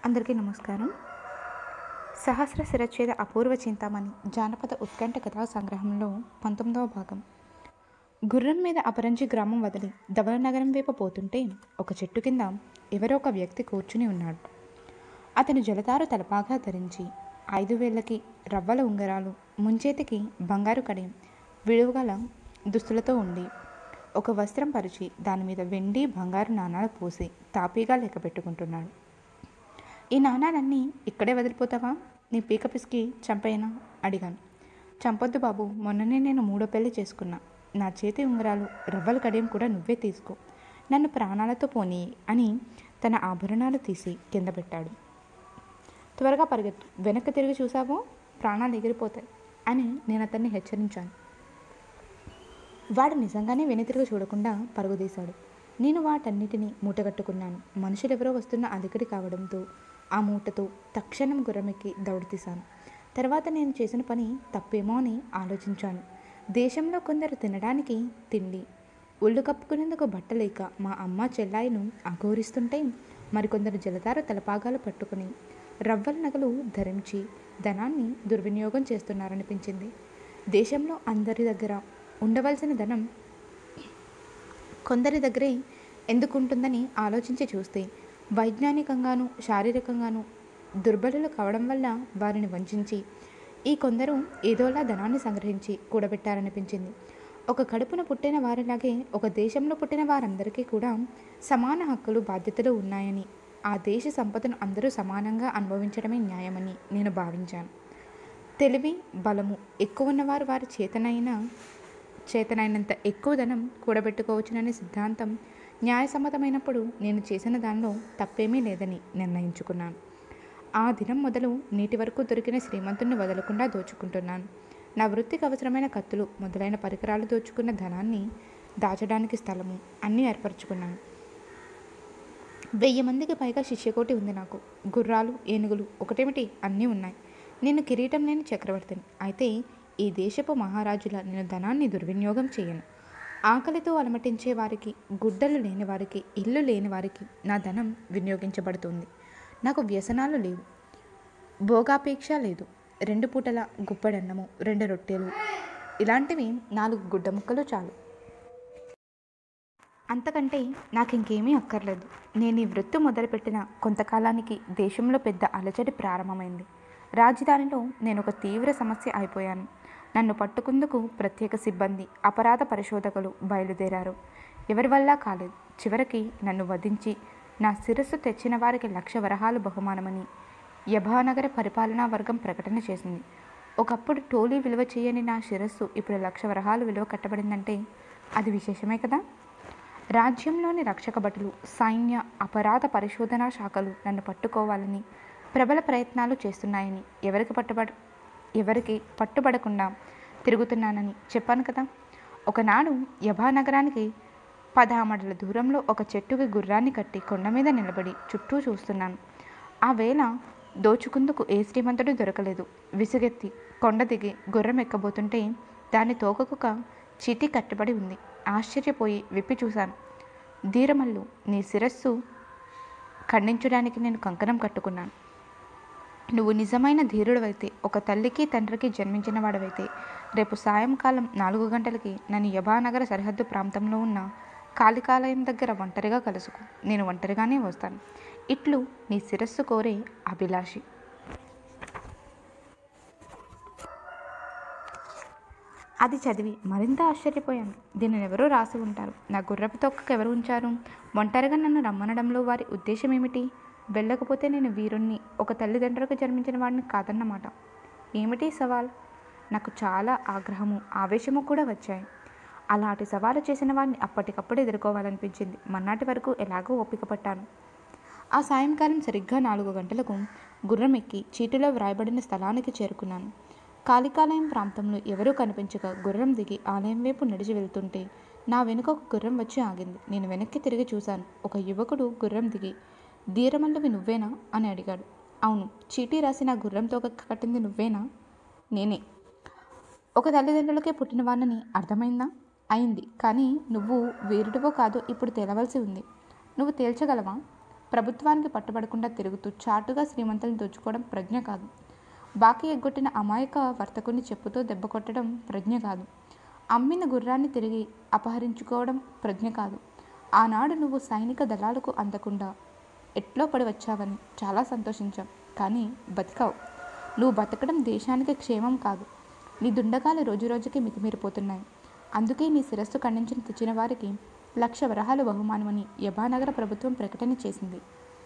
అందరికీ నమస్కారం సహస్ర శిరచ్ఛేద అపూర్వ చింతామణి జానపద ఉత్కంఠ కథా సంగ్రహంలో పంతొమ్మిదవ భాగం గుర్రం మీద అపరంజి గ్రామం వదిలి ధవల నగరం వైపు పోతుంటే ఒక చెట్టు కింద ఎవరో ఒక వ్యక్తి కూర్చుని ఉన్నాడు అతను జలతారు తలపాగా ధరించి ఐదు వేళ్ళకి రవ్వల ఉంగరాలు ముంచేతికి బంగారు కడియం విడువగల దుస్తులతో ఉండి ఒక వస్త్రం పరిచి దాని మీద వెండి బంగారు నాణాలు పోసి తాపీగా లెక్క పెట్టుకుంటున్నాడు ఈ నాణాలన్నీ ఇక్కడే వదిలిపోతావా నీ పీక పిసికి చంపేనా అడిగాను చంపొద్దు బాబు మొన్ననే నేను మూడో పెళ్లి చేసుకున్నా నా చేతి ఉంగరాలు రవ్వల కడియం కూడా నువ్వే తీసుకో నన్ను ప్రాణాలతో పోనీ అని తన ఆభరణాలు తీసి కింద పెట్టాడు త్వరగా పరిగెత్తు వెనక్కి తిరిగి చూసావో ప్రాణాలు ఎగిరిపోతాయి అని నేను అతన్ని హెచ్చరించాను వాడు నిజంగానే వెనుతిరిగి చూడకుండా పరుగుదీశాడు నేను వాటన్నిటినీ మూటగట్టుకున్నాను మనుషులెవరో వస్తున్న అలికిడి కావడంతో ఆ మూటతో తక్షణం గుర్రమెక్కి దౌడితీశాను తర్వాత నేను చేసిన పని తప్పేమో అని ఆలోచించాను దేశంలో కొందరు తినడానికి తిండి ఒళ్ళు కప్పుకునేందుకు బట్టలేక మా అమ్మ చెల్లాయిను అఘోరిస్తుంటే మరికొందరు జలధార తలపాగాలు పట్టుకుని రవ్వల నగలు ధరించి ధనాన్ని దుర్వినియోగం చేస్తున్నారనిపించింది దేశంలో అందరి దగ్గర ఉండవలసిన ధనం కొందరి దగ్గరే ఎందుకుంటుందని ఆలోచించి చూస్తే వైజ్ఞానికంగాను శారీరకంగాను దుర్బలులు కావడం వల్ల వారిని వంచించి ఈ కొందరు ఏదోలా ధనాన్ని సంగ్రహించి కూడబెట్టారనిపించింది ఒక కడుపున పుట్టిన వారిలాగే ఒక దేశంలో పుట్టిన వారందరికీ కూడా సమాన హక్కులు బాధ్యతలు ఉన్నాయని ఆ దేశ సంపదను అందరూ సమానంగా అనుభవించడమే న్యాయమని నేను భావించాను తెలివి బలము ఎక్కువ ఉన్నవారు వారి చేతనైన చేతనైనంత ఎక్కువ ధనం కూడబెట్టుకోవచ్చుననే సిద్ధాంతం న్యాయసమ్మతమైనప్పుడు నేను చేసిన దానిలో తప్పేమీ లేదని నిర్ణయించుకున్నాను ఆ దినం మొదలు నేటి వరకు దొరికిన శ్రీమంతుణ్ణి వదలకుండా దోచుకుంటున్నాను నా వృత్తికి అవసరమైన కత్తులు మొదలైన పరికరాలు దోచుకున్న ధనాన్ని దాచడానికి స్థలము అన్నీ ఏర్పరచుకున్నాను వెయ్యి మందికి పైగా శిష్యకోటి ఉంది నాకు గుర్రాలు ఏనుగులు ఒకటేమిటి అన్నీ ఉన్నాయి నేను కిరీటం లేని చక్రవర్తిని అయితే ఈ దేశపు మహారాజుల నేను ధనాన్ని దుర్వినియోగం చేయను ఆకలితో అలమటించే వారికి గుడ్డలు లేని వారికి ఇల్లు లేని వారికి నా ధనం వినియోగించబడుతుంది నాకు వ్యసనాలు లేవు భోగాపేక్ష లేదు రెండు పూటల గుప్పడన్నము రెండు రొట్టెలు ఇలాంటివి నాలుగు గుడ్డ ముక్కలు చాలు అంతకంటే నాకు ఇంకేమీ అక్కర్లేదు నేను ఈ వృత్తి మొదలుపెట్టిన కొంతకాలానికి దేశంలో పెద్ద అలజడి ప్రారంభమైంది రాజధానిలో నేను ఒక తీవ్ర సమస్య అయిపోయాను నన్ను పట్టుకుందుకు ప్రత్యేక సిబ్బంది అపరాధ పరిశోధకులు బయలుదేరారు ఎవరి వల్ల కాలేదు చివరికి నన్ను వధించి నా శిరస్సు తెచ్చిన వారికి లక్ష వరహాలు బహుమానమని యభానగర పరిపాలనా వర్గం ప్రకటన చేసింది ఒకప్పుడు టోలీ విలువ చేయని నా శిరస్సు ఇప్పుడు లక్ష వరహాలు విలువ కట్టబడిందంటే అది విశేషమే కదా రాజ్యంలోని రక్షక భటులు సైన్య అపరాధ పరిశోధనా శాఖలు నన్ను పట్టుకోవాలని ప్రబల ప్రయత్నాలు చేస్తున్నాయని ఎవరికి పట్టుబడ ఎవరికి పట్టుబడకుండా తిరుగుతున్నానని చెప్పాను కదా ఒకనాడు యభానగరానికి పదహామడల దూరంలో ఒక చెట్టుకి గుర్రాన్ని కట్టి కొండ మీద నిలబడి చుట్టూ చూస్తున్నాను ఆ వేళ దోచుకుందుకు ఏ శ్రీమంతుడు దొరకలేదు విసుగెత్తి కొండ దిగి గుర్రం ఎక్కబోతుంటే దాని తోకకొక చీటీ కట్టబడి ఉంది ఆశ్చర్యపోయి విప్పి చూశాను ధీరమల్లు నీ శిరస్సు ఖండించడానికి నేను కంకణం కట్టుకున్నాను నువ్వు నిజమైన ధీరుడవైతే ఒక తల్లికి తండ్రికి జన్మించిన వాడవైతే రేపు సాయంకాలం నాలుగు గంటలకి నన్ను యభానగర సరిహద్దు ప్రాంతంలో ఉన్న కాళికాలయం దగ్గర ఒంటరిగా కలుసుకో నేను ఒంటరిగానే వస్తాను ఇట్లు నీ శిరస్సు కోరే అభిలాషి అది చదివి మరింత ఆశ్చర్యపోయాను దీనిని ఎవరో రాసి ఉంటారు నా గుర్రపు తొక్కకు ఎవరు ఉంచారు ఒంటరిగా నన్ను రమ్మనడంలో వారి ఉద్దేశం ఏమిటి వెళ్ళకపోతే నేను వీరుణ్ణి ఒక తల్లిదండ్రులకు జన్మించిన వాడిని కాదన్నమాట ఏమిటి సవాల్ నాకు చాలా ఆగ్రహము ఆవేశము కూడా వచ్చాయి అలాంటి సవాలు చేసిన వాడిని అప్పటికప్పుడు ఎదుర్కోవాలనిపించింది మన్నాటి వరకు ఎలాగో ఓపిక పట్టాను ఆ సాయంకాలం సరిగ్గా నాలుగు గంటలకు గుర్రం ఎక్కి చీటిలో వ్రాయబడిన స్థలానికి చేరుకున్నాను కాళికాలయం ప్రాంతంలో ఎవరూ కనిపించక గుర్రం దిగి ఆలయం వైపు నడిచి వెళ్తుంటే నా వెనుక ఒక గుర్రం వచ్చి ఆగింది నేను వెనక్కి తిరిగి చూశాను ఒక యువకుడు గుర్రం దిగి ధీరమల్లవి నువ్వేనా అని అడిగాడు అవును చీటీ రాసి నా గుర్రంతో కట్టింది నువ్వేనా నేనే ఒక తల్లిదండ్రులకే పుట్టిన వాడిని అర్థమైందా అయింది కానీ నువ్వు వీరుడివో కాదో ఇప్పుడు తేలవలసి ఉంది నువ్వు తేల్చగలవా ప్రభుత్వానికి పట్టుబడకుండా తిరుగుతూ చాటుగా శ్రీమంతులను దోచుకోవడం ప్రజ్ఞ కాదు బాకీ ఎగ్గొట్టిన అమాయక వర్తకుని చెప్పుతో దెబ్బ కొట్టడం ప్రజ్ఞ కాదు అమ్మిన గుర్రాన్ని తిరిగి అపహరించుకోవడం ప్రజ్ఞ కాదు ఆనాడు నువ్వు సైనిక దళాలకు అందకుండా ఎట్లో పడి వచ్చావని చాలా సంతోషించాం కానీ బతికావు నువ్వు బతకడం దేశానికి క్షేమం కాదు నీ దుండగాలు రోజురోజుకి మితిమీరిపోతున్నాయి అందుకే నీ శిరస్సు ఖండించిన తెచ్చిన వారికి లక్ష వరహాలు బహుమానమని యభానగర ప్రభుత్వం ప్రకటన చేసింది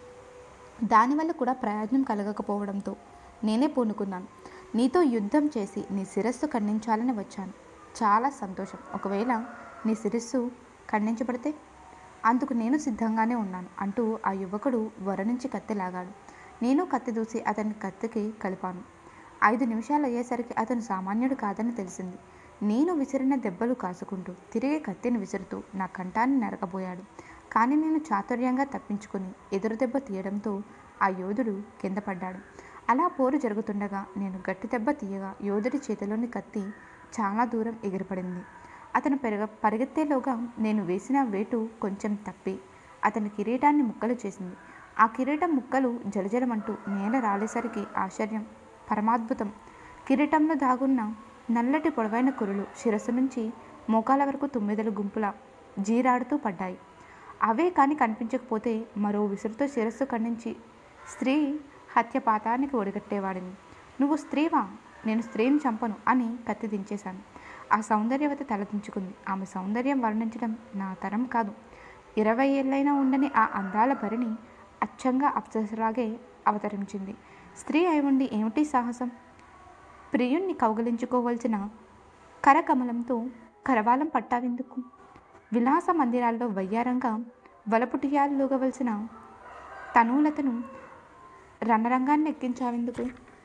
దానివల్ల కూడా ప్రయోజనం కలగకపోవడంతో నేనే పూనుకున్నాను నీతో యుద్ధం చేసి నీ శిరస్సు ఖండించాలని వచ్చాను చాలా సంతోషం ఒకవేళ నీ శిరస్సు ఖండించబడితే అందుకు నేను సిద్ధంగానే ఉన్నాను అంటూ ఆ యువకుడు వర నుంచి కత్తి లాగాడు నేను కత్తి దూసి అతని కత్తికి కలిపాను ఐదు నిమిషాలు అయ్యేసరికి అతను సామాన్యుడు కాదని తెలిసింది నేను విసిరిన దెబ్బలు కాసుకుంటూ తిరిగి కత్తిని విసురుతూ నా కంఠాన్ని నరకబోయాడు కానీ నేను చాతుర్యంగా తప్పించుకుని ఎదురు దెబ్బ తీయడంతో ఆ యోధుడు కింద పడ్డాడు అలా పోరు జరుగుతుండగా నేను గట్టి దెబ్బ తీయగా యోధుడి చేతిలోని కత్తి చాలా దూరం ఎగిరిపడింది అతను పెరగ పరిగెత్తేలోగా నేను వేసిన వేటు కొంచెం తప్పి అతని కిరీటాన్ని ముక్కలు చేసింది ఆ కిరీటం ముక్కలు జలజలమంటూ నేల రాలేసరికి ఆశ్చర్యం పరమాద్భుతం కిరీటంలో దాగున్న నల్లటి పొడవైన కురులు శిరస్సు నుంచి మోకాల వరకు తొమ్మిదల గుంపుల జీరాడుతూ పడ్డాయి అవే కానీ కనిపించకపోతే మరో విసురుతో శిరస్సు ఖండించి స్త్రీ హత్య పాతానికి ఒడిగట్టేవాడిని నువ్వు స్త్రీవా నేను స్త్రీని చంపను అని కత్తి దించేశాను ఆ సౌందర్యవతి తలదించుకుంది ఆమె సౌందర్యం వర్ణించడం నా తరం కాదు ఇరవై ఏళ్ళైనా ఉండని ఆ అందాల భరిని అచ్చంగా అప్సరసలాగే అవతరించింది స్త్రీ అయి ఉండి ఏమిటి సాహసం ప్రియుణ్ణి కౌగలించుకోవలసిన కరకమలంతో కరవాలం పట్టావెందుకు విలాస మందిరాల్లో వయ్యారంగా వలపుటియాలుగవలసిన తనువులతను రణరంగాన్ని ఎక్కించావెందుకు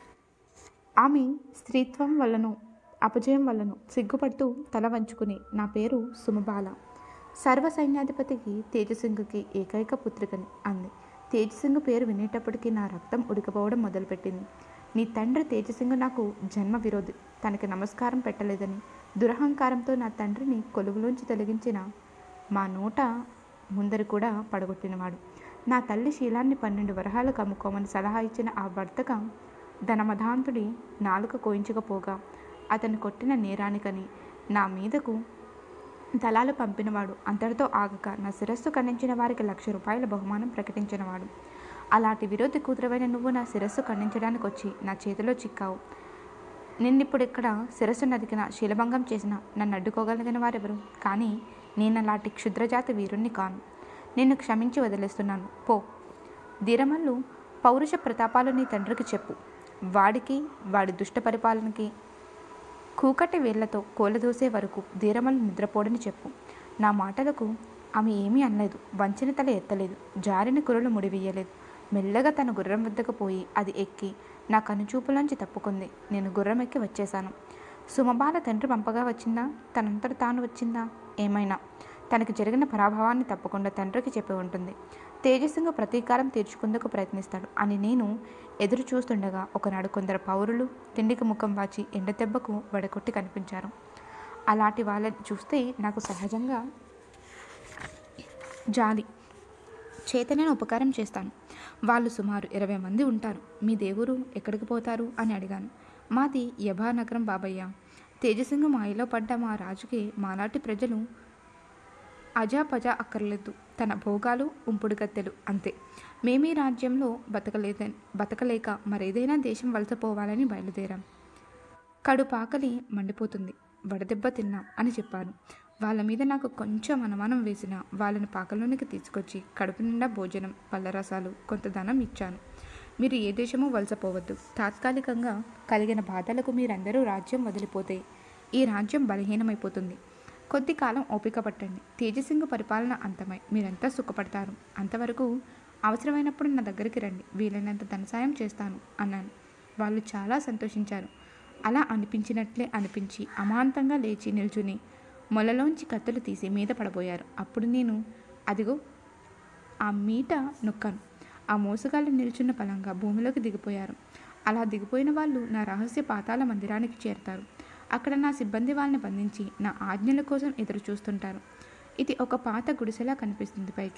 ఆమె స్త్రీత్వం వల్లను అపజయం వల్లను సిగ్గుపడుతూ తల వంచుకుని నా పేరు సుమబాల సర్వ సైన్యాధిపతికి తేజసింగుకి ఏకైక పుత్రికని అంది తేజసింగు పేరు వినేటప్పటికీ నా రక్తం ఉడికపోవడం మొదలుపెట్టింది నీ తండ్రి తేజసింగు నాకు జన్మ విరోధి తనకి నమస్కారం పెట్టలేదని దురహంకారంతో నా తండ్రిని కొలువులోంచి తొలగించిన మా నోట ముందరి కూడా పడగొట్టినవాడు నా తల్లి శీలాన్ని పన్నెండు వరహాలు కమ్ముకోమని సలహా ఇచ్చిన ఆ భర్తగా ధనమధాంతుడి నాలుక కోయించకపోగా అతను కొట్టిన నేరానికని నా మీదకు దళాలు పంపినవాడు అంతటితో ఆగక నా శిరస్సు ఖండించిన వారికి లక్ష రూపాయల బహుమానం ప్రకటించినవాడు అలాంటి విరోధి కూతురవైన నువ్వు నా శిరస్సు ఖండించడానికి వచ్చి నా చేతిలో చిక్కావు నిన్నిప్పుడు ఇక్కడ శిరస్సు నదికిన శీలభంగం చేసిన నన్ను అడ్డుకోగలిగిన వారెవరు కానీ నేను అలాంటి క్షుద్రజాతి వీరుణ్ణి కాను నిన్ను క్షమించి వదిలేస్తున్నాను పో ధీరమల్లు పౌరుష ప్రతాపాలు నీ తండ్రికి చెప్పు వాడికి వాడి దుష్ట పరిపాలనకి కూకటి వేళ్లతో కోలదూసే వరకు ధీరమల్లు నిద్రపోడని చెప్పు నా మాటలకు ఆమె ఏమీ అనలేదు వంచిన తల ఎత్తలేదు జారిన కురలు ముడివేయలేదు మెల్లగా తన గుర్రం వద్దకు పోయి అది ఎక్కి నా కనుచూపులోంచి తప్పుకుంది నేను గుర్రం ఎక్కి వచ్చేశాను సుమబాల తండ్రి పంపగా వచ్చిందా తనంతట తాను వచ్చిందా ఏమైనా తనకి జరిగిన పరాభవాన్ని తప్పకుండా తండ్రికి చెప్పి ఉంటుంది తేజస్సుగా ప్రతీకారం తీర్చుకుందుకు ప్రయత్నిస్తాడు అని నేను ఎదురు చూస్తుండగా ఒకనాడు కొందరు పౌరులు తిండికి ముఖం వాచి ఎండ దెబ్బకు వడకొట్టి కనిపించారు అలాంటి వాళ్ళని చూస్తే నాకు సహజంగా జాలి చేతనైన ఉపకారం చేస్తాను వాళ్ళు సుమారు ఇరవై మంది ఉంటారు మీ దేవురు ఎక్కడికి పోతారు అని అడిగాను మాది యభానగరం బాబయ్య తేజసింగ మాయలో పడ్డ మా రాజుకి మాలాంటి ప్రజలు అజాపజా అక్కర్లేదు తన భోగాలు ఉంపుడు కత్తెలు అంతే మేమీ రాజ్యంలో బతకలేద బతకలేక మరేదైనా దేశం వలసపోవాలని బయలుదేరాం కడుపాకలి మండిపోతుంది వడదెబ్బ తిన్నాం అని చెప్పాను వాళ్ళ మీద నాకు కొంచెం అనుమానం వేసిన వాళ్ళని పాకలోనికి తీసుకొచ్చి కడుపు నిండా భోజనం పళ్ళరసాలు కొంత ధనం ఇచ్చాను మీరు ఏ దేశమూ వలసపోవద్దు తాత్కాలికంగా కలిగిన బాధలకు మీరందరూ రాజ్యం వదిలిపోతే ఈ రాజ్యం బలహీనమైపోతుంది కొద్ది కాలం ఓపిక పట్టండి తేజసింగు పరిపాలన అంతమై మీరంతా సుఖపడతారు అంతవరకు అవసరమైనప్పుడు నా దగ్గరికి రండి వీలైనంత ధన సాయం చేస్తాను అన్నాను వాళ్ళు చాలా సంతోషించారు అలా అనిపించినట్లే అనిపించి అమాంతంగా లేచి నిల్చుని మొలలోంచి కత్తులు తీసి మీద పడబోయారు అప్పుడు నేను అదిగో ఆ మీట నొక్కాను ఆ మోసగాళ్ళు నిల్చున్న పలంగా భూమిలోకి దిగిపోయారు అలా దిగిపోయిన వాళ్ళు నా రహస్య పాతాల మందిరానికి చేరతారు అక్కడ నా సిబ్బంది వాళ్ళని బంధించి నా ఆజ్ఞల కోసం ఎదురు చూస్తుంటారు ఇది ఒక పాత గుడిసెలా కనిపిస్తుంది పైకి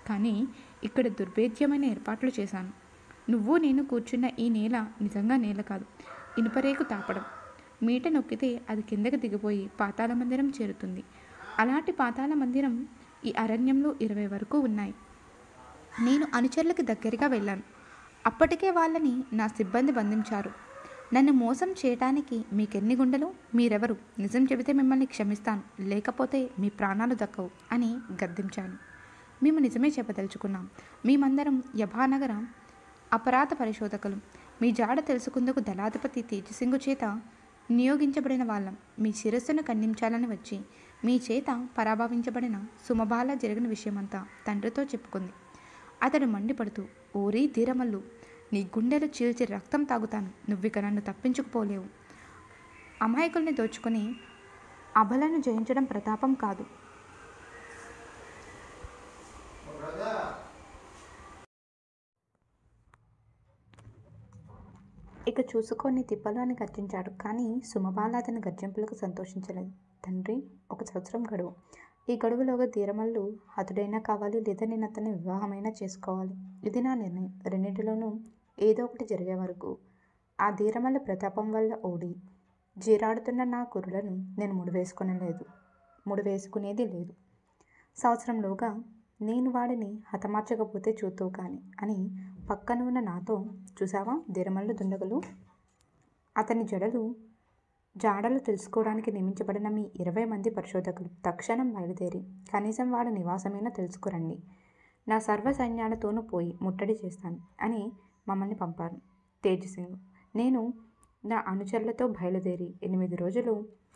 కానీ ఇక్కడ దుర్భేద్యమైన ఏర్పాట్లు చేశాను నువ్వు నేను కూర్చున్న ఈ నేల నిజంగా నేల కాదు ఇనుపరేకు తాపడం మీట నొక్కితే అది కిందకి దిగిపోయి పాతాళ మందిరం చేరుతుంది అలాంటి పాతాళ మందిరం ఈ అరణ్యంలో ఇరవై వరకు ఉన్నాయి నేను అనుచరులకి దగ్గరగా వెళ్ళాను అప్పటికే వాళ్ళని నా సిబ్బంది బంధించారు నన్ను మోసం చేయటానికి మీకెన్ని గుండెలు మీరెవరు నిజం చెబితే మిమ్మల్ని క్షమిస్తాను లేకపోతే మీ ప్రాణాలు దక్కవు అని గద్దించాను మేము నిజమే చెప్పదలుచుకున్నాం మేమందరం యభానగర అపరాధ పరిశోధకులు మీ జాడ తెలుసుకుందుకు దళాధిపతి తేజసింగు చేత నియోగించబడిన వాళ్ళం మీ శిరస్సును ఖండించాలని వచ్చి మీ చేత పరాభవించబడిన సుమబాల జరిగిన విషయమంతా తండ్రితో చెప్పుకుంది అతడు మండిపడుతూ ఓరీ ధీరమల్లు నీ గుండెలు చీల్చి రక్తం తాగుతాను నువ్విక నన్ను తప్పించుకుపోలేవు అమాయకుల్ని దోచుకొని అబలను జయించడం ప్రతాపం కాదు ఇక చూసుకొని తిప్పలు అని గర్జించాడు కానీ సుమబాల అతని గర్జింపులకు సంతోషించలేదు తండ్రి ఒక సంవత్సరం గడువు ఈ గడువులోగా ధీరమల్లు హతుడైనా కావాలి లేదా నేను అతన్ని వివాహమైనా చేసుకోవాలి ఇది నా నిర్ణయం రెండింటిలోనూ ఏదో ఒకటి జరిగే వరకు ఆ ధీరమల్ల ప్రతాపం వల్ల ఓడి జీరాడుతున్న నా కురులను నేను ముడివేసుకునలేదు ముడివేసుకునేది లేదు సంవత్సరంలోగా నేను వాడిని హతమార్చకపోతే చూద్దావు కానీ అని పక్కన ఉన్న నాతో చూసావా దిరమల్లు దుండగులు అతని జడలు జాడలు తెలుసుకోవడానికి నియమించబడిన మీ ఇరవై మంది పరిశోధకులు తక్షణం బయలుదేరి కనీసం వాడి నివాసమైనా తెలుసుకురండి నా సర్వ సైన్యాలతోనూ పోయి ముట్టడి చేస్తాను అని మమ్మల్ని పంపారు తేజసింగ్ నేను నా అనుచరులతో బయలుదేరి ఎనిమిది రోజులు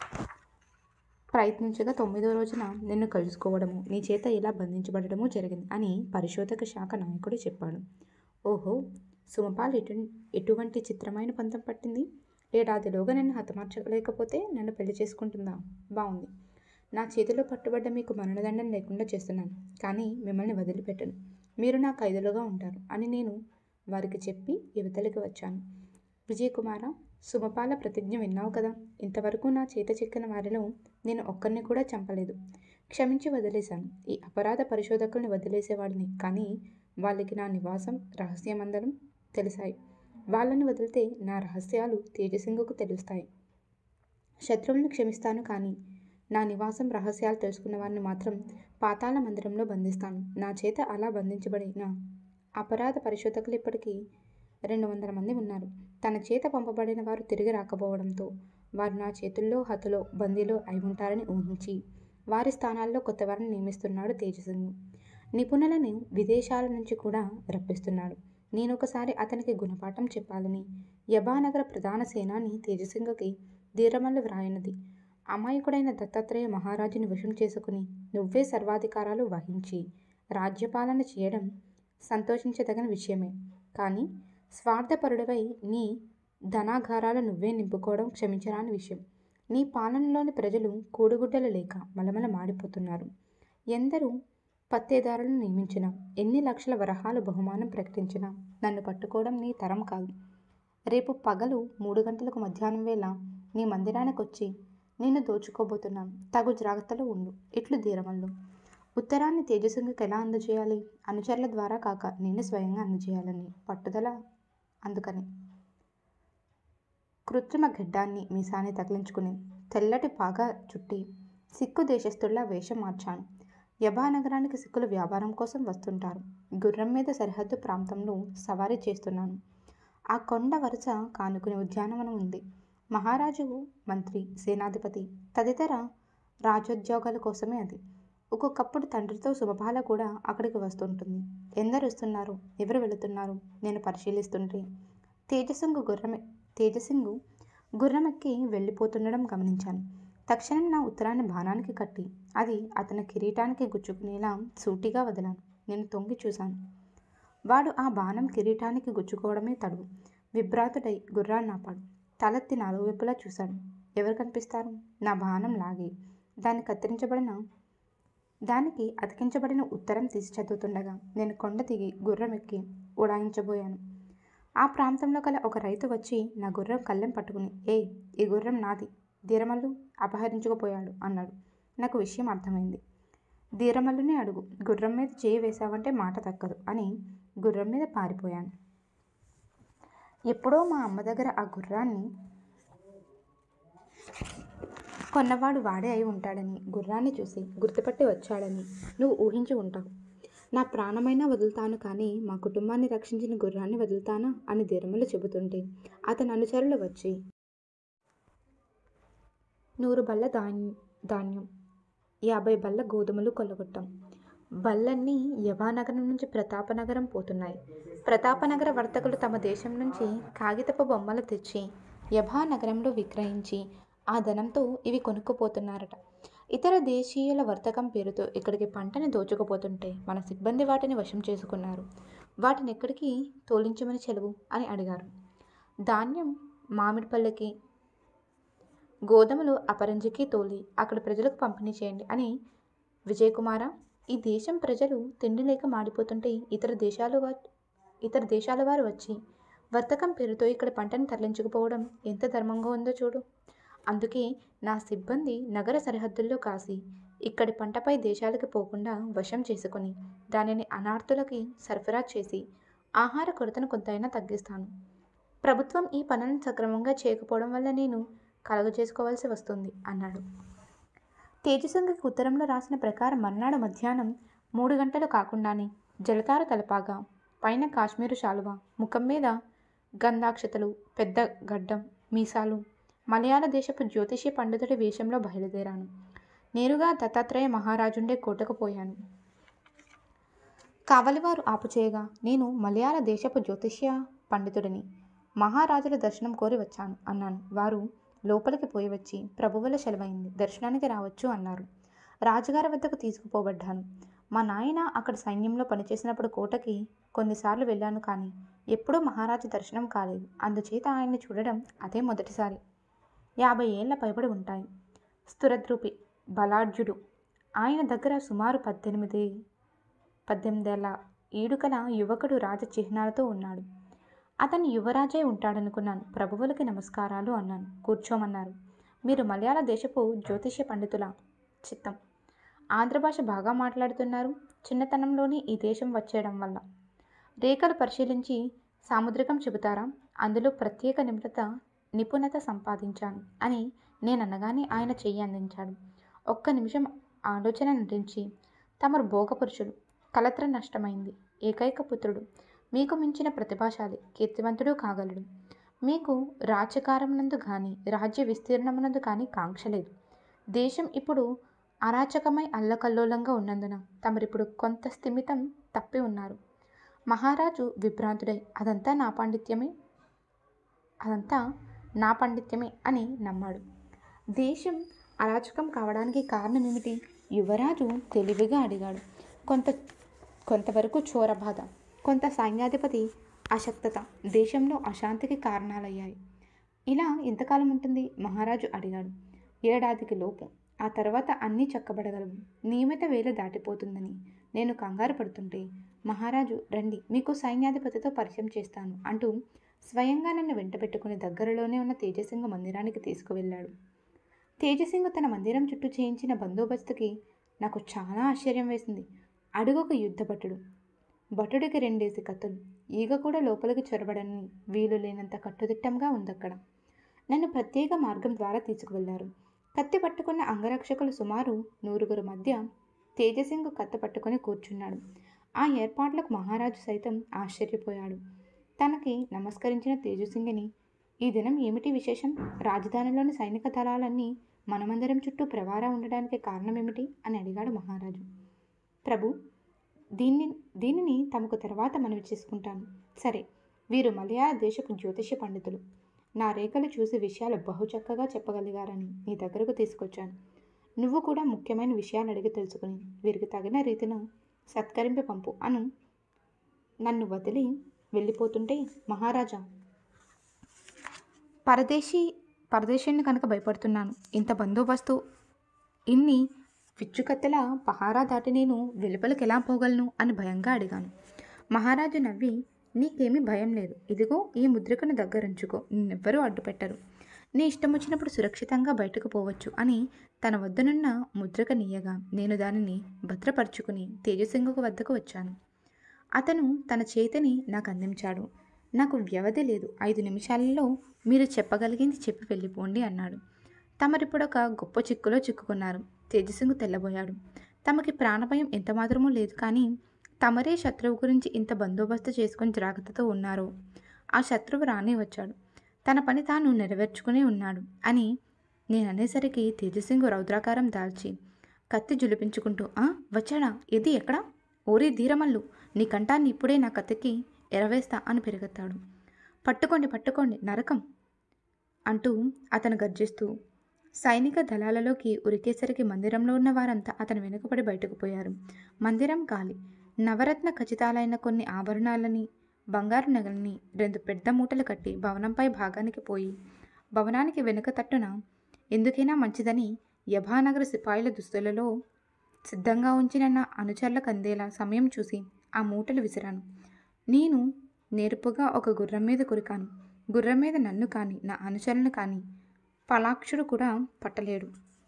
ప్రయత్నించగా తొమ్మిదో రోజున నిన్ను కలుసుకోవడము నీ చేత ఇలా బంధించబడము జరిగింది అని పరిశోధక శాఖ నాయకుడు చెప్పాడు ఓహో సుమపాల్ ఎటు ఎటువంటి చిత్రమైన పంతం పట్టింది ఏడాదిలోగా నన్ను హతమార్చలేకపోతే నన్ను పెళ్లి చేసుకుంటుందా బాగుంది నా చేతిలో పట్టుబడ్డ మీకు మరణదండం లేకుండా చేస్తున్నాను కానీ మిమ్మల్ని వదిలిపెట్టను మీరు నా ఖైదులుగా ఉంటారు అని నేను వారికి చెప్పి యువతలకి వచ్చాను విజయకుమార సుమపాల ప్రతిజ్ఞ విన్నావు కదా ఇంతవరకు నా చేత చిక్కిన వారిలో నేను ఒక్కరిని కూడా చంపలేదు క్షమించి వదిలేశాను ఈ అపరాధ పరిశోధకుల్ని వదిలేసేవాడిని కానీ వాళ్ళకి నా నివాసం రహస్యమందరం తెలిసాయి వాళ్ళని వదిలితే నా రహస్యాలు తేజసింగుకు తెలుస్తాయి శత్రువులను క్షమిస్తాను కానీ నా నివాసం రహస్యాలు తెలుసుకున్న వారిని మాత్రం పాతాళ మందిరంలో బంధిస్తాను నా చేత అలా బంధించబడిన అపరాధ పరిశోధకులు ఇప్పటికీ రెండు వందల మంది ఉన్నారు తన చేత పంపబడిన వారు తిరిగి రాకపోవడంతో వారు నా చేతుల్లో హతులో బందీలో అయి ఉంటారని ఊహించి వారి స్థానాల్లో కొత్త వారిని నియమిస్తున్నాడు తేజసింగ్ నిపుణులను విదేశాల నుంచి కూడా రప్పిస్తున్నాడు నేను ఒకసారి అతనికి గుణపాఠం చెప్పాలని యభానగర ప్రధాన సేనాని తేజసింగకి ధీరమల్లు వ్రాయినది అమాయకుడైన దత్తాత్రేయ మహారాజుని వశం చేసుకుని నువ్వే సర్వాధికారాలు వహించి రాజ్యపాలన చేయడం సంతోషించదగిన విషయమే కానీ స్వార్థపరుడవై నీ ధనాగారాలు నువ్వే నింపుకోవడం క్షమించరాని విషయం నీ పాలనలోని ప్రజలు కూడుగుడ్డలు లేక మలమల మాడిపోతున్నారు ఎందరూ పత్తేదారులను నియమించినా ఎన్ని లక్షల వరహాలు బహుమానం ప్రకటించినా నన్ను పట్టుకోవడం నీ తరం కాదు రేపు పగలు మూడు గంటలకు మధ్యాహ్నం వేళ నీ మందిరానికి వచ్చి నిన్ను దోచుకోబోతున్నాను తగు జాగ్రత్తలో ఉండు ఇట్లు ధీరమల్లు ఉత్తరాన్ని తేజస్సుకి ఎలా అందజేయాలి అనుచరుల ద్వారా కాక నేను స్వయంగా అందజేయాలని పట్టుదల అందుకని కృత్రిమ గడ్డాన్ని మీసాన్ని తగిలించుకుని తెల్లటి పాగా చుట్టి సిక్కు దేశస్థుల్లా వేషం మార్చాను యభా నగరానికి సిక్కులు వ్యాపారం కోసం వస్తుంటారు గుర్రం మీద సరిహద్దు ప్రాంతంలో సవారీ చేస్తున్నాను ఆ కొండ వరుస కానుకుని ఉద్యానవనం ఉంది మహారాజు మంత్రి సేనాధిపతి తదితర రాజోద్యోగాల కోసమే అది ఒక్కొక్కప్పుడు తండ్రితో శుభపాల కూడా అక్కడికి వస్తుంటుంది ఎందరు వస్తున్నారు ఎవరు వెళుతున్నారు నేను పరిశీలిస్తుంటే తేజసింగు గుర్రమె తేజసింగు గుర్రమెక్కి వెళ్ళిపోతుండడం గమనించాను తక్షణం నా ఉత్తరాన్ని బాణానికి కట్టి అది అతని కిరీటానికి గుచ్చుకునేలా సూటిగా వదిలాను నేను తొంగి చూశాను వాడు ఆ బాణం కిరీటానికి గుచ్చుకోవడమే తడువు విభ్రాతుడై గుర్రాన్ని ఆపాడు తలెత్తి నాలుగు వైపులా చూశాడు ఎవరు కనిపిస్తారు నా బాణం లాగి దాన్ని కత్తిరించబడిన దానికి అతికించబడిన ఉత్తరం తీసి చదువుతుండగా నేను కొండ దిగి గుర్రం ఎక్కి ఉడాయించబోయాను ఆ ప్రాంతంలో గల ఒక రైతు వచ్చి నా గుర్రం కళ్ళెం పట్టుకుని ఏ ఈ గుర్రం నాది ధీరమల్లు అపహరించుకుపోయాడు అన్నాడు నాకు విషయం అర్థమైంది ధీరమల్లుని అడుగు గుర్రం మీద చేయి వేశావంటే మాట తక్కదు అని గుర్రం మీద పారిపోయాను ఎప్పుడో మా అమ్మ దగ్గర ఆ గుర్రాన్ని కొన్నవాడు వాడే అయి ఉంటాడని గుర్రాన్ని చూసి గుర్తుపట్టి వచ్చాడని నువ్వు ఊహించి ఉంటావు నా ప్రాణమైనా వదులుతాను కానీ మా కుటుంబాన్ని రక్షించిన గుర్రాన్ని వదులుతానా అని ధీరములు చెబుతుంటే అతని అనుచరులు వచ్చి నూరు బల్ల ధాన్యం ధాన్యం యాభై బల్ల గోధుమలు కొల్లగొట్టాం బళ్ళన్నీ యవానగరం నుంచి ప్రతాపనగరం పోతున్నాయి ప్రతాపనగర వర్తకులు తమ దేశం నుంచి కాగితపు బొమ్మలు తెచ్చి యభా నగరంలో విక్రయించి ఆ ధనంతో ఇవి కొనుక్కుపోతున్నారట ఇతర దేశీయుల వర్తకం పేరుతో ఇక్కడికి పంటని దోచుకుపోతుంటే మన సిబ్బంది వాటిని వశం చేసుకున్నారు వాటిని ఎక్కడికి తోలించమని చెలవు అని అడిగారు ధాన్యం మామిడి పళ్ళకి గోధుమలు అపరంజికి తోలి అక్కడ ప్రజలకు పంపిణీ చేయండి అని విజయకుమార ఈ దేశం ప్రజలు తిండి లేక మాడిపోతుంటే ఇతర దేశాలు వా ఇతర దేశాల వారు వచ్చి వర్తకం పేరుతో ఇక్కడ పంటను తరలించుకుపోవడం ఎంత ధర్మంగా ఉందో చూడు అందుకే నా సిబ్బంది నగర సరిహద్దుల్లో కాసి ఇక్కడి పంటపై దేశాలకు పోకుండా వశం చేసుకొని దానిని అనార్థులకి సరఫరా చేసి ఆహార కొరతను కొంతైనా తగ్గిస్తాను ప్రభుత్వం ఈ పనులను సక్రమంగా చేయకపోవడం వల్ల నేను కలుగ చేసుకోవాల్సి వస్తుంది అన్నాడు తేజసంగకి ఉత్తరంలో రాసిన ప్రకారం మర్నాడు మధ్యాహ్నం మూడు గంటలు కాకుండానే జలతార తలపాగా పైన కాశ్మీరు శాలువ ముఖం మీద గంధాక్షతలు పెద్ద గడ్డం మీసాలు మలయాళ దేశపు జ్యోతిషి పండితుడి వేషంలో బయలుదేరాను నేరుగా దత్తాత్రేయ మహారాజుండే కోటకు పోయాను కావలివారు ఆపుచేయగా నేను మలయాళ దేశపు జ్యోతిష్య పండితుడిని మహారాజుల దర్శనం కోరి వచ్చాను అన్నాను వారు లోపలికి పోయి వచ్చి ప్రభువుల సెలవైంది దర్శనానికి రావచ్చు అన్నారు రాజుగారి వద్దకు తీసుకుపోబడ్డాను మా నాయన అక్కడ సైన్యంలో పనిచేసినప్పుడు కోటకి కొన్నిసార్లు వెళ్ళాను కానీ ఎప్పుడూ మహారాజు దర్శనం కాలేదు అందుచేత ఆయన్ని చూడడం అదే మొదటిసారి యాభై ఏళ్ల పైబడి ఉంటాయి స్థురద్రూపి బలాఢ్యుడు ఆయన దగ్గర సుమారు పద్దెనిమిది పద్దెనిమిదేళ్ల ఈడుకల యువకుడు రాజ చిహ్నాలతో ఉన్నాడు అతను యువరాజే ఉంటాడనుకున్నాను ప్రభువులకి నమస్కారాలు అన్నాను కూర్చోమన్నారు మీరు మలయాళ దేశపు జ్యోతిష్య పండితుల చిత్తం ఆంధ్ర భాష బాగా మాట్లాడుతున్నారు చిన్నతనంలోనే ఈ దేశం వచ్చేయడం వల్ల రేఖలు పరిశీలించి సాముద్రికం చెబుతారా అందులో ప్రత్యేక నిపుణత నిపుణత సంపాదించాను అని నేను అనగానే ఆయన చెయ్యి అందించాడు ఒక్క నిమిషం ఆలోచన నటించి తమరు భోగపురుషులు కలత్ర నష్టమైంది ఏకైక పుత్రుడు మీకు మించిన ప్రతిభాశాలి కీర్తివంతుడు కాగలడు మీకు రాజ్యకారమునందు కానీ రాజ్య విస్తీర్ణమునందు కానీ కాంక్ష లేదు దేశం ఇప్పుడు అరాచకమై అల్లకల్లోలంగా ఉన్నందున తమరిప్పుడు కొంత స్థిమితం తప్పి ఉన్నారు మహారాజు విభ్రాంతుడై అదంతా నా పాండిత్యమే అదంతా నా పాండిత్యమే అని నమ్మాడు దేశం అరాచకం కావడానికి కారణం ఏమిటి యువరాజు తెలివిగా అడిగాడు కొంత కొంతవరకు చోరబాధ కొంత సైన్యాధిపతి అశక్తత దేశంలో అశాంతికి కారణాలయ్యాయి ఇలా ఎంతకాలం ఉంటుంది మహారాజు అడిగాడు ఏడాదికి లోపు ఆ తర్వాత అన్నీ చక్కబడగలవు నియమిత వేళ దాటిపోతుందని నేను కంగారు పడుతుంటే మహారాజు రండి మీకు సైన్యాధిపతితో పరిచయం చేస్తాను అంటూ స్వయంగా నన్ను వెంటబెట్టుకుని దగ్గరలోనే ఉన్న తేజసింగ మందిరానికి తీసుకువెళ్ళాడు తేజసింగ తన మందిరం చుట్టూ చేయించిన బందోబస్తుకి నాకు చాలా ఆశ్చర్యం వేసింది అడుగొక యుద్ధ భటుడు భటుడికి రెండేసి కత్తులు ఈగ కూడా లోపలికి చొరబడని వీలు లేనంత కట్టుదిట్టంగా ఉందక్కడ నన్ను ప్రత్యేక మార్గం ద్వారా తీసుకువెళ్లారు కత్తి పట్టుకున్న అంగరక్షకులు సుమారు నూరుగురు మధ్య తేజసింగు కత్తి పట్టుకొని కూర్చున్నాడు ఆ ఏర్పాట్లకు మహారాజు సైతం ఆశ్చర్యపోయాడు తనకి నమస్కరించిన తేజసింగిని ఈ దినం ఏమిటి విశేషం రాజధానిలోని సైనిక దళాలన్నీ మనమందిరం చుట్టూ ప్రవారా ఉండడానికి కారణం ఏమిటి అని అడిగాడు మహారాజు ప్రభు దీన్ని దీనిని తమకు తర్వాత మనవి చేసుకుంటాను సరే వీరు మలయాళ దేశపు జ్యోతిష పండితులు నా రేఖలు చూసి విషయాలు బహు చక్కగా చెప్పగలిగారని నీ దగ్గరకు తీసుకొచ్చాను నువ్వు కూడా ముఖ్యమైన విషయాలు అడిగి తెలుసుకుని వీరికి తగిన రీతిన సత్కరింపి పంపు అను నన్ను వదిలి వెళ్ళిపోతుంటే మహారాజా పరదేశీ పరదేశీని కనుక భయపడుతున్నాను ఇంత బందోబస్తు ఇన్ని విచ్చుకత్తెల పహారా దాటి నేను వెలుపలికి ఎలా పోగలను అని భయంగా అడిగాను మహారాజు నవ్వి నీకేమీ భయం లేదు ఇదిగో ఈ ముద్రికను దగ్గరుంచుకో నిన్నెవ్వరూ అడ్డుపెట్టరు నీ ఇష్టం వచ్చినప్పుడు సురక్షితంగా బయటకు పోవచ్చు అని తన వద్దనున్న ముద్రక నీయగా నేను దానిని భద్రపరుచుకుని తేజసింగుకు వద్దకు వచ్చాను అతను తన చేతిని నాకు అందించాడు నాకు వ్యవధి లేదు ఐదు నిమిషాలలో మీరు చెప్పగలిగింది చెప్పి వెళ్ళిపోండి అన్నాడు తమరిప్పుడు ఒక గొప్ప చిక్కులో చిక్కుకున్నారు తేజసింగు తెల్లబోయాడు తమకి ప్రాణభయం ఎంత మాత్రమూ లేదు కానీ తమరే శత్రువు గురించి ఇంత బందోబస్తు చేసుకుని జాగ్రత్తతో ఉన్నారు ఆ శత్రువు రానే వచ్చాడు తన పని తాను నెరవేర్చుకునే ఉన్నాడు అని నేను అనేసరికి తేజసింగు రౌద్రాకారం దాల్చి కత్తి జులిపించుకుంటూ ఆ వచ్చాడా ఇది ఎక్కడ ఓరి ధీరమల్లు నీ కంఠాన్ని ఇప్పుడే నా కత్తికి ఎరవేస్తా అని పెరుగెత్తాడు పట్టుకోండి పట్టుకోండి నరకం అంటూ అతను గర్జిస్తూ సైనిక దళాలలోకి ఉరికేసరికి మందిరంలో ఉన్న వారంతా అతను వెనుకపడి బయటకు పోయారు మందిరం ఖాళీ నవరత్న ఖచ్చితాలైన కొన్ని ఆభరణాలని బంగారు నగల్ని రెండు పెద్ద మూటలు కట్టి భవనంపై భాగానికి పోయి భవనానికి వెనుక తట్టున ఎందుకైనా మంచిదని యభానగర సిపాయిల దుస్తులలో సిద్ధంగా ఉంచిన నా అనుచరులకు అందేలా సమయం చూసి ఆ మూటలు విసిరాను నేను నేర్పుగా ఒక గుర్రం మీద కురికాను గుర్రం మీద నన్ను కానీ నా అనుచరులను కానీ పలాక్షుడు కూడా పట్టలేడు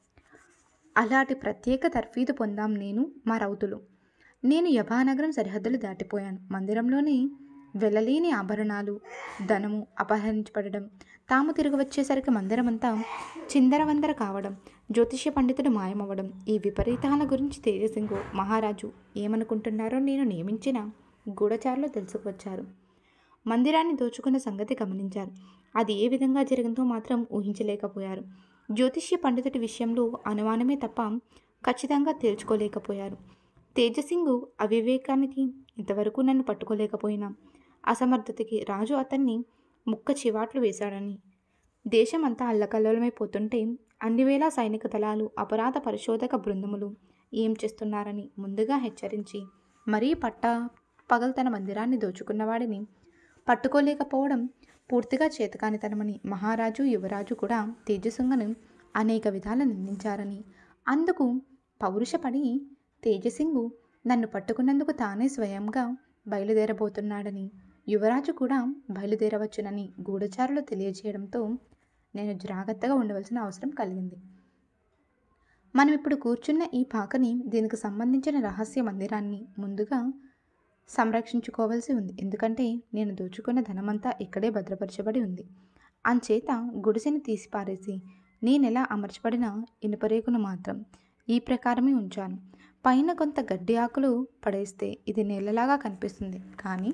అలాంటి ప్రత్యేక తర్ఫీదు పొందాం నేను మా రౌతులు నేను యభానగరం సరిహద్దులు దాటిపోయాను మందిరంలోని వెళ్ళలేని ఆభరణాలు ధనము అపహరించబడడం తాము తిరిగి వచ్చేసరికి మందిరమంతా చిందరవందర కావడం జ్యోతిష్య పండితుడు మాయమవ్వడం ఈ విపరీతాల గురించి తేజసింగు మహారాజు ఏమనుకుంటున్నారో నేను నియమించిన గూఢచారులు తెలుసుకువచ్చారు మందిరాన్ని దోచుకున్న సంగతి గమనించారు అది ఏ విధంగా జరిగిందో మాత్రం ఊహించలేకపోయారు జ్యోతిష్య పండితుడి విషయంలో అనుమానమే తప్ప ఖచ్చితంగా తేల్చుకోలేకపోయారు తేజసింగు అవివేకానికి ఇంతవరకు నన్ను పట్టుకోలేకపోయినా అసమర్థతకి రాజు అతన్ని ముక్క చివాట్లు వేశాడని దేశమంతా అల్లకల్లోలమైపోతుంటే అన్ని వేళ సైనిక దళాలు అపరాధ పరిశోధక బృందములు ఏం చేస్తున్నారని ముందుగా హెచ్చరించి మరీ పట్ట పగలు తన మందిరాన్ని దోచుకున్నవాడిని పట్టుకోలేకపోవడం పూర్తిగా చేతకానితనమని మహారాజు యువరాజు కూడా తేజసింగను అనేక విధాల నిందించారని అందుకు పౌరుషపడి తేజసింగు నన్ను పట్టుకున్నందుకు తానే స్వయంగా బయలుదేరబోతున్నాడని యువరాజు కూడా బయలుదేరవచ్చునని గూఢచారులు తెలియజేయడంతో నేను జాగ్రత్తగా ఉండవలసిన అవసరం కలిగింది మనం ఇప్పుడు కూర్చున్న ఈ పాకని దీనికి సంబంధించిన రహస్య మందిరాన్ని ముందుగా సంరక్షించుకోవాల్సి ఉంది ఎందుకంటే నేను దోచుకున్న ధనమంతా ఇక్కడే భద్రపరచబడి ఉంది అంచేత గుడిసెని తీసి పారేసి నేనెలా అమర్చబడిన ఇనుపరేకును మాత్రం ఈ ప్రకారమే ఉంచాను పైన కొంత గడ్డి ఆకులు పడేస్తే ఇది నేలలాగా కనిపిస్తుంది కానీ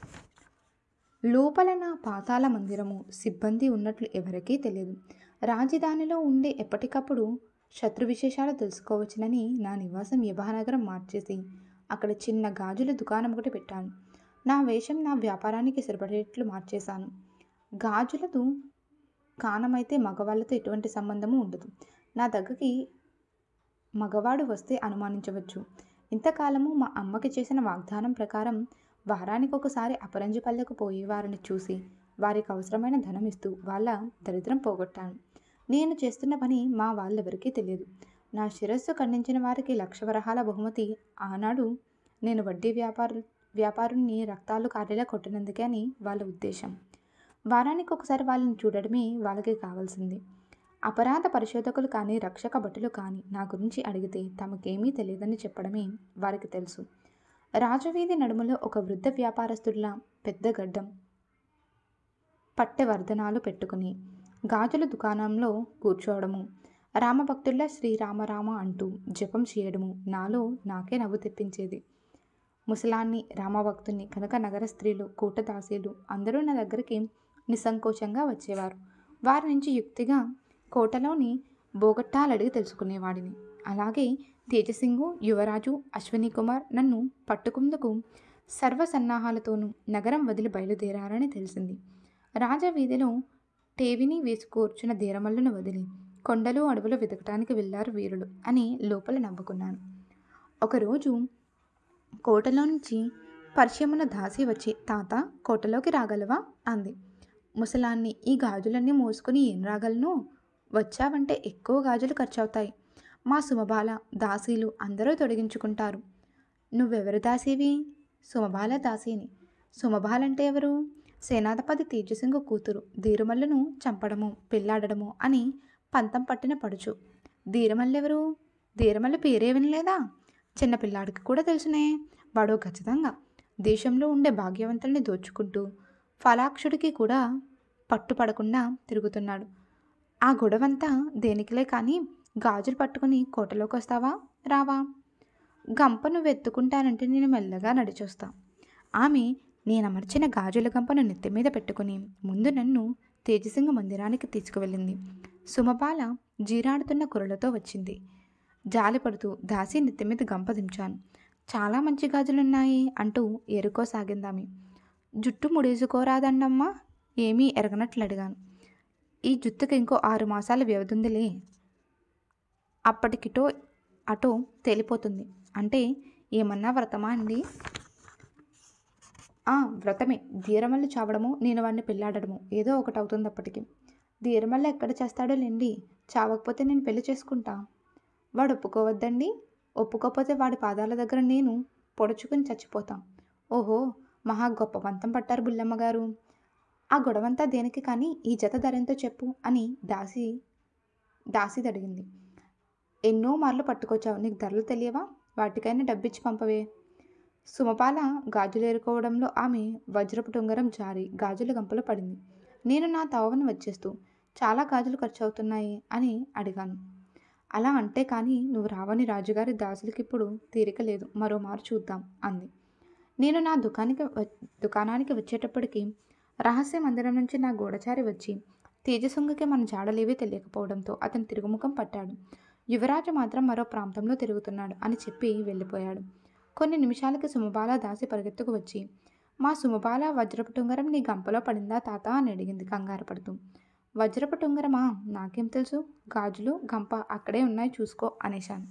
లోపల నా పాతాల మందిరము సిబ్బంది ఉన్నట్లు ఎవరికీ తెలియదు రాజధానిలో ఉండే ఎప్పటికప్పుడు శత్రు విశేషాలు తెలుసుకోవచ్చునని నా నివాసం యభానగరం మార్చేసి అక్కడ చిన్న గాజుల దుకాణం ఒకటి పెట్టాను నా వేషం నా వ్యాపారానికి సరిపడేట్లు మార్చేశాను గాజులదు కానమైతే మగవాళ్ళతో ఎటువంటి సంబంధము ఉండదు నా దగ్గరికి మగవాడు వస్తే అనుమానించవచ్చు ఇంతకాలము మా అమ్మకి చేసిన వాగ్దానం ప్రకారం వారానికి ఒకసారి అపరంజి పల్లెకు పోయి వారిని చూసి వారికి అవసరమైన ధనం ఇస్తూ వాళ్ళ దరిద్రం పోగొట్టాను నేను చేస్తున్న పని మా వాళ్ళెవరికీ తెలియదు నా శిరస్సు ఖండించిన వారికి లక్ష వరహాల బహుమతి ఆనాడు నేను వడ్డీ వ్యాపారు వ్యాపారుని రక్తాలు కారేలా కొట్టినందుకే అని వాళ్ళ ఉద్దేశం వారానికి ఒకసారి వాళ్ళని చూడడమే వాళ్ళకి కావాల్సింది అపరాధ పరిశోధకులు కానీ రక్షక భటులు కానీ నా గురించి అడిగితే తమకేమీ తెలియదని చెప్పడమే వారికి తెలుసు రాజవీధి నడుములో ఒక వృద్ధ వ్యాపారస్తుడిలా పెద్ద గడ్డం పట్టె వర్ధనాలు పెట్టుకుని గాజుల దుకాణంలో కూర్చోవడము రామభక్తుల్లా శ్రీరామరామ అంటూ జపం చేయడము నాలో నాకే నవ్వు తెప్పించేది ముసలాన్ని రామభక్తుని కనుక నగర స్త్రీలు కూటదాసీలు అందరూ నా దగ్గరికి నిస్సంకోచంగా వచ్చేవారు వారి నుంచి యుక్తిగా కోటలోని బోగట్టాలు అడిగి తెలుసుకునేవాడిని అలాగే తేజసింగు యువరాజు అశ్విని కుమార్ నన్ను పట్టుకుందుకు సర్వసన్నాహాలతోనూ నగరం వదిలి బయలుదేరారని తెలిసింది రాజవీధిలో టేవిని వేసి కూర్చున్న ధీరమల్లును వదిలి కొండలు అడవులు వెతకటానికి వెళ్ళారు వీరులు అని లోపల నవ్వుకున్నాను ఒకరోజు కోటలో నుంచి పరిచయమున్న దాసి వచ్చి తాత కోటలోకి రాగలవా అంది ముసలాన్ని ఈ గాజులన్నీ మోసుకుని ఏం రాగలను వచ్చావంటే ఎక్కువ గాజులు ఖర్చవుతాయి మా సుమబాల దాసీలు అందరూ తొడిగించుకుంటారు నువ్వెవరు దాసీవి సుమబాల దాసీని సుమబాలంటే ఎవరు సేనాధిపతి తేజసింగు కూతురు ధీరుమల్లును చంపడము పెళ్ళాడడము అని పంతం పట్టిన పడుచు ధీరమల్లెవరు ధీరమల్లి పేరే వినలేదా చిన్న పిల్లాడికి కూడా తెలుసునే వాడు ఖచ్చితంగా దేశంలో ఉండే భాగ్యవంతుల్ని దోచుకుంటూ ఫలాక్షుడికి కూడా పట్టుపడకుండా తిరుగుతున్నాడు ఆ గొడవంతా దేనికిలే కానీ గాజులు పట్టుకుని కోటలోకి వస్తావా రావా గంపను వెత్తుకుంటానంటే నేను మెల్లగా నడిచొస్తా ఆమె నేను అమర్చిన గాజుల గంపను నెత్తి మీద పెట్టుకుని ముందు నన్ను తేజసింగ మందిరానికి తీసుకువెళ్ళింది సుమబాల జీరాడుతున్న కురలతో వచ్చింది జాలిపడుతూ దాసి నెత్తి మీద గంప దించాను చాలా మంచి గాజులున్నాయి అంటూ ఎరుకోసాగిందామె జుట్టు ముడేసుకోరాదండమ్మా ఏమీ ఎరగనట్లు అడిగాను ఈ జుత్తుకి ఇంకో ఆరు మాసాల వ్యవధుందిలే అప్పటికిటో అటో తేలిపోతుంది అంటే ఏమన్నా వ్రతమా అండి ఆ వ్రతమే ధీరమల్లి చావడము నేను వాడిని పెళ్ళాడడము ఏదో ఒకటి అవుతుంది అప్పటికి ధీరమల్లి ఎక్కడ చేస్తాడో లేండి చావకపోతే నేను పెళ్లి చేసుకుంటా వాడు ఒప్పుకోవద్దండి ఒప్పుకోకపోతే వాడి పాదాల దగ్గర నేను పొడుచుకుని చచ్చిపోతాం ఓహో మహా గొప్ప పంతం పట్టారు బుల్లమ్మ గారు ఆ గొడవంతా దేనికి కానీ ఈ జత ధరెంతో చెప్పు అని దాసి దాసిది అడిగింది ఎన్నో మార్లు పట్టుకొచ్చావు నీకు ధరలు తెలియవా వాటికైనా డబ్బిచ్చి పంపవే సుమపాల గాజులు ఏరుకోవడంలో ఆమె వజ్రపు టుంగరం జారి గాజుల గంపలో పడింది నేను నా తవను వచ్చేస్తూ చాలా గాజులు ఖర్చు అవుతున్నాయి అని అడిగాను అలా అంటే కానీ నువ్వు రావని రాజుగారి దాసులకి ఇప్పుడు తీరిక లేదు మరో మారు చూద్దాం అంది నేను నా దుకాణానికి దుకాణానికి వచ్చేటప్పటికి రహస్య మందిరం నుంచి నా గూఢచారి వచ్చి తేజసొంగకి మన జాడలేవీ తెలియకపోవడంతో అతను తిరుగుముఖం పట్టాడు యువరాజు మాత్రం మరో ప్రాంతంలో తిరుగుతున్నాడు అని చెప్పి వెళ్ళిపోయాడు కొన్ని నిమిషాలకి సుమబాల దాసి పరిగెత్తుకు వచ్చి మా సుమబాల వజ్రపు టుంగరం నీ గంపలో పడిందా తాత అని అడిగింది కంగారు పడుతూ వజ్రపు టుంగరమా నాకేం తెలుసు గాజులు గంప అక్కడే ఉన్నాయి చూసుకో అనేశాను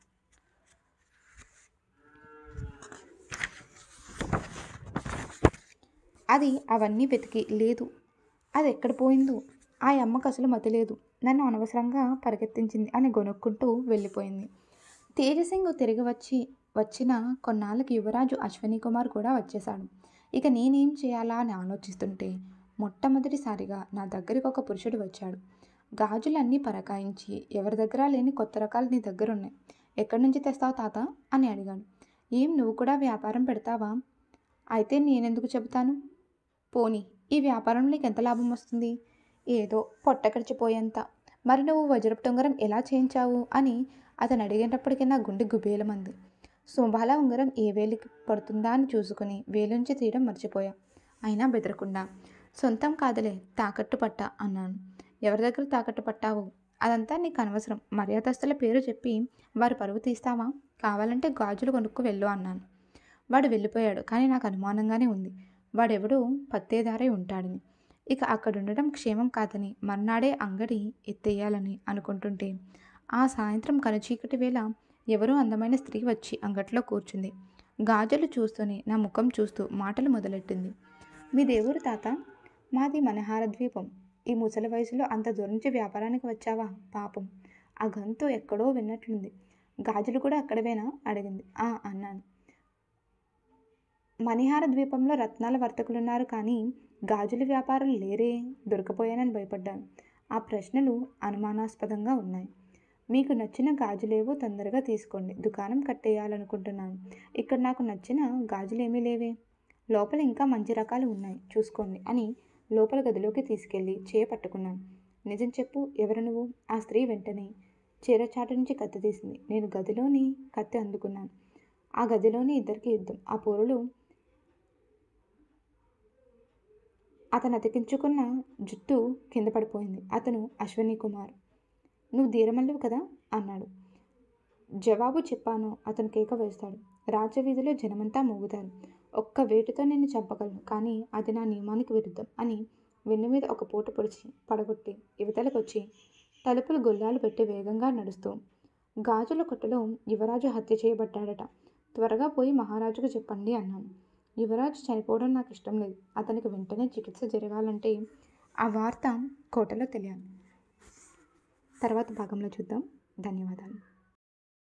అది అవన్నీ వెతికి లేదు అది ఎక్కడ పోయిందో ఆ అమ్మకు అసలు మతి లేదు నన్ను అనవసరంగా పరిగెత్తించింది అని గొనుక్కుంటూ వెళ్ళిపోయింది తేజసింగ్ తిరిగి వచ్చి వచ్చిన కొన్నాళ్ళకి యువరాజు అశ్వనీ కుమార్ కూడా వచ్చేశాడు ఇక నేనేం చేయాలా అని ఆలోచిస్తుంటే మొట్టమొదటిసారిగా నా దగ్గరికి ఒక పురుషుడు వచ్చాడు గాజులన్నీ పరకాయించి ఎవరి దగ్గర లేని కొత్త రకాలు నీ దగ్గర ఉన్నాయి ఎక్కడి నుంచి తెస్తావు తాత అని అడిగాడు ఏం నువ్వు కూడా వ్యాపారం పెడతావా అయితే నేనెందుకు చెబుతాను పోనీ ఈ వ్యాపారంలో నీకు ఎంత లాభం వస్తుంది ఏదో పొట్టకడిచిపోయేంత మరి నువ్వు వజ్రపు టొంగరం ఎలా చేయించావు అని అతను అడిగేటప్పటికీ నా గుండె గుబేలమంది శుభాల ఉంగరం ఏ వేలికి పడుతుందా అని చూసుకుని వేలుంచి తీయడం మర్చిపోయా అయినా బెదరకుండా సొంతం కాదులే తాకట్టు పట్టా అన్నాను ఎవరి దగ్గర తాకట్టు పట్టావు అదంతా నీకు అనవసరం మర్యాదస్తుల పేరు చెప్పి వారి పరువు తీస్తావా కావాలంటే గాజులు కొనుక్కు వెళ్ళు అన్నాను వాడు వెళ్ళిపోయాడు కానీ నాకు అనుమానంగానే ఉంది వాడెవడో పత్తేదారై ఉంటాడని ఇక అక్కడ ఉండడం క్షేమం కాదని మర్నాడే అంగడి ఎత్తేయాలని అనుకుంటుంటే ఆ సాయంత్రం కనుచీకటి వేళ ఎవరో అందమైన స్త్రీ వచ్చి అంగట్లో కూర్చుంది గాజులు చూస్తూనే నా ముఖం చూస్తూ మాటలు మొదలెట్టింది మీ దేవురు తాత మాది మనహార ద్వీపం ఈ ముసలి వయసులో అంత దూరం నుంచి వ్యాపారానికి వచ్చావా పాపం ఆ గంతు ఎక్కడో విన్నట్లుంది గాజులు కూడా అక్కడవేనా అడిగింది ఆ అన్నాను మణిహార ద్వీపంలో రత్నాల వర్తకులున్నారు కానీ గాజుల వ్యాపారులు లేరే దొరకపోయానని భయపడ్డాను ఆ ప్రశ్నలు అనుమానాస్పదంగా ఉన్నాయి మీకు నచ్చిన గాజులేవో తొందరగా తీసుకోండి దుకాణం కట్టేయాలనుకుంటున్నాను ఇక్కడ నాకు నచ్చిన గాజులేమీ లేవే లోపల ఇంకా మంచి రకాలు ఉన్నాయి చూసుకోండి అని లోపల గదిలోకి తీసుకెళ్ళి చేయ పట్టుకున్నాను నిజం చెప్పు ఎవరు నువ్వు ఆ స్త్రీ వెంటనే చీరచాటు నుంచి కత్తి తీసింది నేను గదిలోని కత్తి అందుకున్నాను ఆ గదిలోని ఇద్దరికి యుద్ధం ఆ పోరులు అతను అతికించుకున్న జుట్టు కింద పడిపోయింది అతను అశ్వనీ కుమార్ నువ్వు ధీరమల్లువు కదా అన్నాడు జవాబు చెప్పాను అతను కేక వేస్తాడు రాజవీధిలో జనమంతా మోగుతారు ఒక్క వేటుతో నిన్ను చంపగలను కానీ అది నా నియమానికి విరుద్ధం అని వెన్ను మీద ఒక పూట పొడిచి పడగొట్టి యువతలకు వచ్చి తలుపులు గొల్లాలు పెట్టి వేగంగా నడుస్తూ గాజుల కొట్టులో యువరాజు హత్య చేయబడ్డాడట త్వరగా పోయి మహారాజుకు చెప్పండి అన్నాను యువరాజు చనిపోవడం నాకు ఇష్టం లేదు అతనికి వెంటనే చికిత్స జరగాలంటే ఆ వార్త కోటలో తెలియాలి తర్వాత భాగంలో చూద్దాం ధన్యవాదాలు